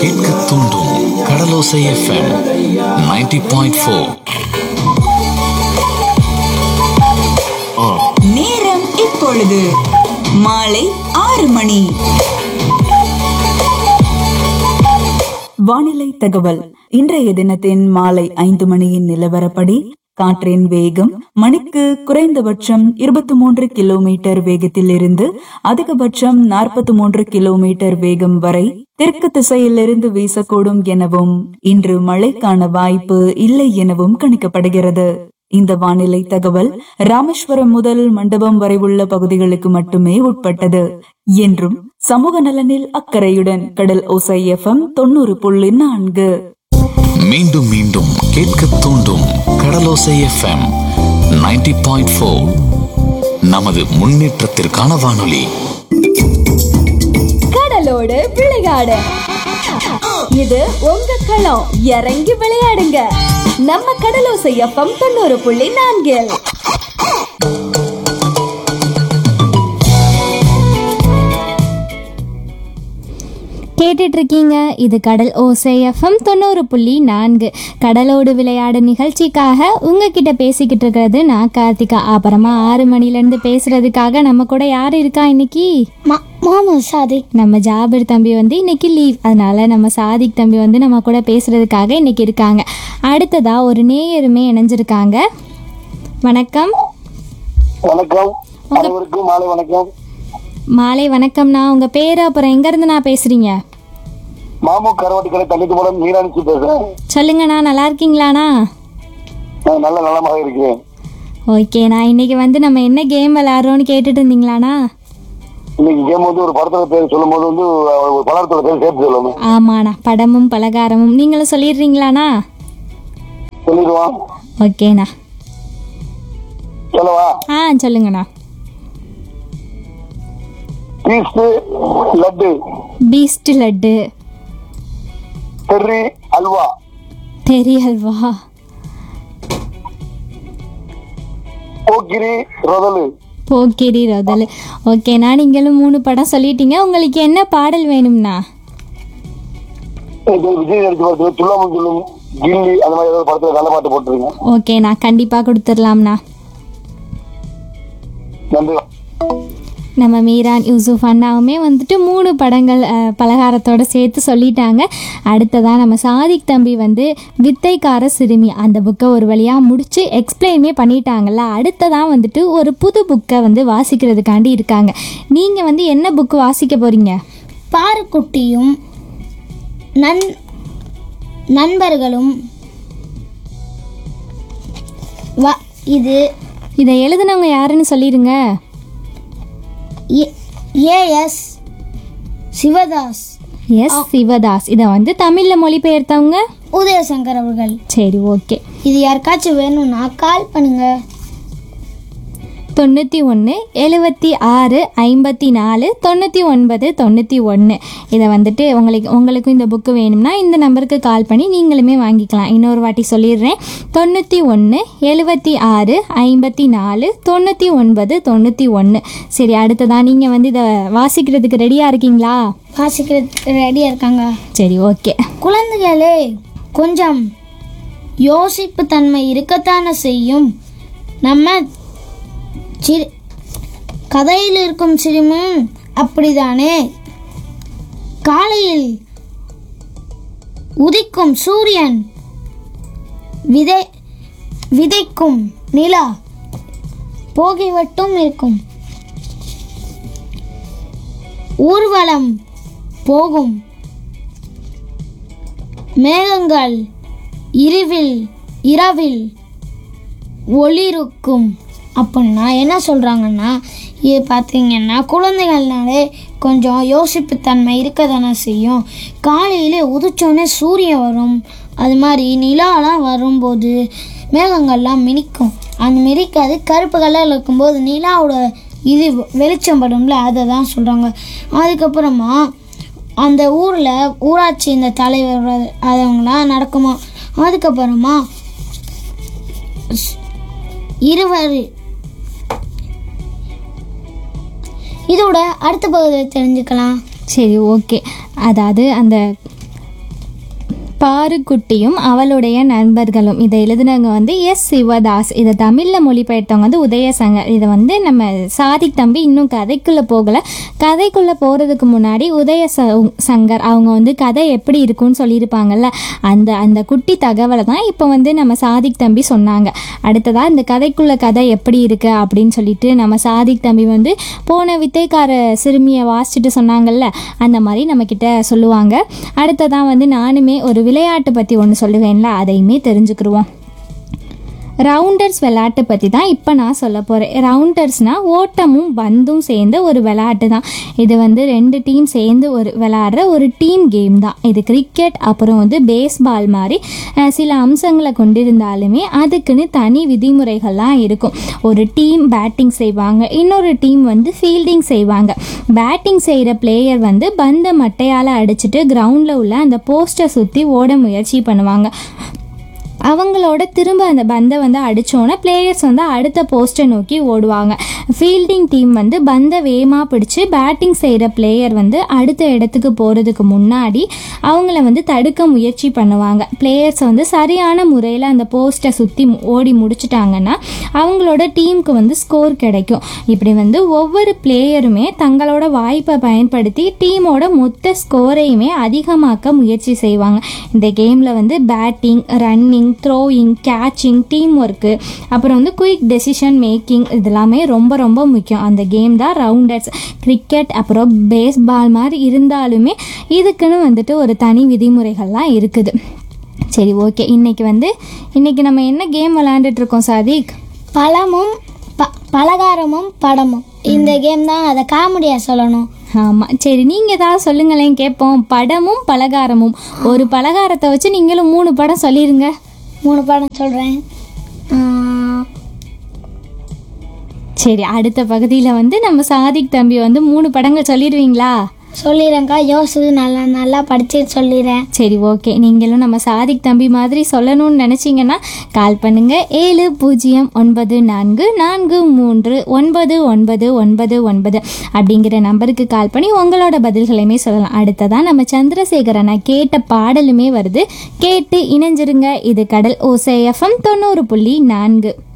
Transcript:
கேட்க தூண்டும் கடலோசை FM 90.4 point four நேரம் இப்பொழுது மாலை ஆறு மணி வானிலை தகவல் இன்றைய தினத்தின் மாலை ஐந்து மணியின் நிலவரப்படி காற்றின் வேகம் மணிக்கு குறைந்தபட்சம் இருபத்தி மூன்று கிலோமீட்டர் வேகத்தில் இருந்து அதிகபட்சம் நாற்பத்தி மூன்று கிலோமீட்டர் வேகம் வரை தெற்கு திசையிலிருந்து வீசக்கூடும் எனவும் இன்று மழைக்கான வாய்ப்பு இல்லை எனவும் கணிக்கப்படுகிறது இந்த வானிலை தகவல் ராமேஸ்வரம் முதல் மண்டபம் வரை உள்ள பகுதிகளுக்கு மட்டுமே உட்பட்டது என்றும் சமூக நலனில் அக்கறையுடன் கடல் ஓசை எஃப்எம் தொண்ணூறு புள்ளி நான்கு மீண்டும் மீண்டும் கேட்க தூண்டும் கடலோசை எஃப்எம் 90.4 பாயிண்ட் ஃபோர் நமது முன்னேற்றத்திற்கான வானொலி கடலோடு விளையாடு இது உங்க களம் இறங்கி விளையாடுங்க நம்ம கடலோசை எஃப்எம் தொண்ணூறு புள்ளி நான்கில் கேட்டுட்டு இருக்கீங்க இது கடல் ஓசை எஃப்எம் தொண்ணூறு புள்ளி நான்கு கடலோடு விளையாடு நிகழ்ச்சிக்காக உங்ககிட்ட பேசிக்கிட்டு இருக்கிறது நான் கார்த்திகா அப்புறமா ஆறு மணிலேருந்து பேசுறதுக்காக நம்ம கூட யார் இருக்கா இன்னைக்கு மாமா சாதிக் நம்ம ஜாபிர் தம்பி வந்து இன்னைக்கு லீவ் அதனால நம்ம சாதிக் தம்பி வந்து நம்ம கூட பேசுறதுக்காக இன்னைக்கு இருக்காங்க அடுத்ததா ஒரு நேயருமே இணைஞ்சிருக்காங்க வணக்கம் வணக்கம் அனைவருக்கும் மாலை வணக்கம் மாலை வணக்கம்ண்ணா உங்க பேரு அப்புறம் எங்க இருந்து நான் பேசுறீங்க மாமு கரவாட்டி கடை தள்ளிட்டு போல மீனாட்சி பேசுறேன் சொல்லுங்கண்ணா நல்லா இருக்கீங்களாண்ணா நான் நல்ல நலமாக இருக்கிறேன் ஓகே நான் இன்னைக்கு வந்து நம்ம என்ன கேம் விளையாடுறோம்னு கேட்டுட்டு இருந்தீங்களாண்ணா இன்னைக்கு கேம் வந்து ஒரு படத்துல பேர் சொல்லும் போது வந்து ஒரு பலரத்தோட பேர் சேர்த்து சொல்லணும் ஆமாண்ணா படமும் பலகாரமும் நீங்களும் சொல்லிடுறீங்களாண்ணா சொல்லிடுவான் ஓகேண்ணா சொல்லவா ஆ சொல்லுங்கண்ணா பீஸ் லட்டு பீஸ்ட் லட்டு தெர்ரி அல்வா தெரி அல்வா போக்கிரி ரொதலு போக்கிரி ரொதல் ஓகேண்ணா நீங்களும் மூணு படம் சொல்லிட்டீங்க உங்களுக்கு என்ன பாடல் வேணும்ண்ணா இது விஜய் நடிச்ச படத்துல துள்ளாமல் சொல்லும் கில்லி அந்த மாதிரி ஏதாவது படத்துல நல்ல பாட்டு போட்டுருங்க ஓகேண்ணா கண்டிப்பாக கொடுத்துடலாம்ண்ணா நன்றி நம்ம மீரான் யூசுஃப் அண்ணாவுமே வந்துட்டு மூணு படங்கள் அஹ், பலகாரத்தோட சேர்த்து சொல்லிட்டாங்க அடுத்ததாக நம்ம சாதிக் தம்பி வந்து வித்தைக்கார சிறுமி அந்த புக்கை ஒரு வழியாக முடித்து எக்ஸ்பிளைனுமே பண்ணிட்டாங்கல்ல அடுத்ததாக வந்துட்டு ஒரு புது புக்கை வந்து வாசிக்கிறதுக்காண்டி இருக்காங்க நீங்கள் வந்து என்ன புக்கு வாசிக்க போகிறீங்க பாருக்குட்டியும் நன் நண்பர்களும் வ இது இதை எழுதுனவங்க யாருன்னு சொல்லிடுங்க ஏஎஸ் சிவதாஸ் எஸ் சிவதாஸ் இதை வந்து தமிழில் மொழிபெயர்த்தவங்க உதயசங்கர் அவர்கள் சரி ஓகே இது யாருக்காச்சும் வேணும்னா கால் பண்ணுங்க தொண்ணூற்றி ஒன்று எழுபத்தி ஆறு ஐம்பத்தி நாலு தொண்ணூற்றி ஒன்பது தொண்ணூற்றி ஒன்று இதை வந்துட்டு உங்களுக்கு உங்களுக்கும் இந்த புக்கு வேணும்னா இந்த நம்பருக்கு கால் பண்ணி நீங்களுமே வாங்கிக்கலாம் இன்னொரு வாட்டி சொல்லிடுறேன் தொண்ணூற்றி ஒன்று எழுபத்தி ஆறு ஐம்பத்தி நாலு தொண்ணூற்றி ஒன்பது தொண்ணூற்றி ஒன்று சரி அடுத்ததான் நீங்கள் வந்து இதை வாசிக்கிறதுக்கு ரெடியாக இருக்கீங்களா வாசிக்கிறதுக்கு ரெடியாக இருக்காங்க சரி ஓகே குழந்தைகளே கொஞ்சம் யோசிப்பு தன்மை இருக்கத்தானே செய்யும் நம்ம சிறு கதையில் இருக்கும் சிறுமியும் அப்படிதானே காலையில் உதிக்கும் சூரியன் விதை விதைக்கும் நிலா போகிவிட்டும் இருக்கும் ஊர்வலம் போகும் மேகங்கள் இருவில் இரவில் ஒளிருக்கும் அப்படின்னா என்ன சொல்கிறாங்கன்னா இது பார்த்தீங்கன்னா குழந்தைகள்னாலே கொஞ்சம் யோசிப்புத்தன்மை இருக்க தானே செய்யும் காலையிலே உதிச்சோடனே சூரியன் வரும் அது மாதிரி நிலாலாம் வரும்போது மேகங்கள்லாம் மினிக்கும் அந்த மினிக்காது கருப்பு கலரில் இருக்கும்போது நிலாவோட இது வெளிச்சம் படும்ல அதை தான் சொல்கிறாங்க அதுக்கப்புறமா அந்த ஊரில் ஊராட்சி இந்த தலைவர் அதவங்களாம் நடக்குமா அதுக்கப்புறமா ஸ்- இருவர் இதோட அடுத்த பகுதியை தெரிஞ்சுக்கலாம் சரி ஓகே அதாவது அந்த பாருக்குட்டியும் அவளுடைய நண்பர்களும் இதை எழுதினவங்க வந்து எஸ் சிவதாஸ் இதை தமிழில் மொழிபெயர்த்தவங்க வந்து உதயசங்கர் இதை வந்து நம்ம சாதிக் தம்பி இன்னும் கதைக்குள்ளே போகலை கதைக்குள்ளே போகிறதுக்கு முன்னாடி உதய ச- சங்கர் அவங்க வந்து கதை எப்படி இருக்கும்னு சொல்லியிருப்பாங்கல்ல அந்த அந்த குட்டி தகவலை தான் இப்போ வந்து நம்ம சாதிக் தம்பி சொன்னாங்க அடுத்ததாக இந்த கதைக்குள்ள கதை எப்படி இருக்கு அப்படின்னு சொல்லிட்டு நம்ம சாதிக் தம்பி வந்து போன வித்தைக்கார சிறுமியை வாசிச்சுட்டு சொன்னாங்கல்ல அந்த மாதிரி நம்மக்கிட்ட சொல்லுவாங்க அடுத்ததான் வந்து நானுமே ஒரு விளையாட்டு பற்றி ஒன்று சொல்லுவேன்ல அதையுமே தெரிஞ்சுக்கிருவோம் ரவுண்டர்ஸ் விளையாட்டு பற்றி தான் இப்போ நான் சொல்ல போகிறேன் ரவுண்டர்ஸ்னால் ஓட்டமும் பந்தும் சேர்ந்த ஒரு விளையாட்டு தான் இது வந்து ரெண்டு டீம் சேர்ந்து ஒரு விளையாடுற ஒரு டீம் கேம் தான் இது கிரிக்கெட் அப்புறம் வந்து பேஸ்பால் மாதிரி அஹ், சில அம்சங்களை கொண்டிருந்தாலுமே அதுக்குன்னு தனி விதிமுறைகள்லாம் இருக்கும் ஒரு டீம் பேட்டிங் செய்வாங்க இன்னொரு டீம் வந்து ஃபீல்டிங் செய்வாங்க பேட்டிங் செய்கிற பிளேயர் வந்து பந்தை மட்டையால் அடிச்சுட்டு கிரவுண்டில் உள்ள அந்த போஸ்ட்டை சுற்றி ஓட முயற்சி பண்ணுவாங்க அவங்களோட திரும்ப அந்த பந்தை வந்து அடித்தோன்னே பிளேயர்ஸ் வந்து அடுத்த போஸ்ட்டை நோக்கி ஓடுவாங்க ஃபீல்டிங் டீம் வந்து பந்தை வேகமாக பிடிச்சி பேட்டிங் செய்கிற பிளேயர் வந்து அடுத்த இடத்துக்கு போகிறதுக்கு முன்னாடி அவங்கள வந்து தடுக்க முயற்சி பண்ணுவாங்க பிளேயர்ஸ் வந்து சரியான முறையில் அந்த போஸ்ட்டை சுற்றி ஓடி முடிச்சிட்டாங்கன்னா அவங்களோட டீமுக்கு வந்து ஸ்கோர் கிடைக்கும் இப்படி வந்து ஒவ்வொரு பிளேயருமே தங்களோட வாய்ப்பை பயன்படுத்தி டீமோட மொத்த ஸ்கோரையுமே அதிகமாக்க முயற்சி செய்வாங்க இந்த கேமில் வந்து batting running throwing catching teamwork அப்புறம் வந்து குயிக் டெசிஷன் மேக்கிங் இதெல்லாமே ரொம்ப ரொம்ப முக்கியம் அந்த கேம் தான் ரவுண்டர்ஸ் கிரிக்கெட் அப்புறம் பேஸ்பால் மாதிரி இருந்தாலுமே இதுக்குன்னு வந்துட்டு ஒரு தனி விதிமுறைகள்லாம் இருக்குது சரி ஓகே இன்னைக்கு வந்து இன்னைக்கு நம்ம என்ன கேம் விளையாண்டுட்டு இருக்கோம் சாதிக் பழமும் ப பலகாரமும் படமும் இந்த கேம் தான் அதை காமெடியாக சொல்லணும் ஆமாம் சரி நீங்கள் ஏதாவது சொல்லுங்களேன் கேட்போம் படமும் பலகாரமும் ஒரு பலகாரத்தை வச்சு நீங்களும் மூணு படம் சொல்லிடுங்க மூணு படம் சொல்கிறேன் சரி அடுத்த பகுதியில் வந்து நம்ம சாதிக் தம்பி வந்து மூணு படங்கள் சொல்லிடுவீங்களா சொல்லிடுறேங்க்கா யோசிச்சு நல்லா நல்லா படித்து சொல்லிடுறேன் சரி ஓகே நீங்களும் நம்ம சாதிக் தம்பி மாதிரி சொல்லணும்னு நினச்சிங்கன்னா கால் பண்ணுங்க ஏழு பூஜ்ஜியம் ஒன்பது நான்கு நான்கு மூன்று ஒன்பது ஒன்பது ஒன்பது ஒன்பது அப்படிங்கிற நம்பருக்கு கால் பண்ணி உங்களோட பதில்களையுமே சொல்லலாம் அடுத்ததான் நம்ம சந்திரசேகரனை கேட்ட பாடலுமே வருது கேட்டு இணைஞ்சிருங்க இது கடல் ஓசை எஃப்எம் தொண்ணூறு புள்ளி நான்கு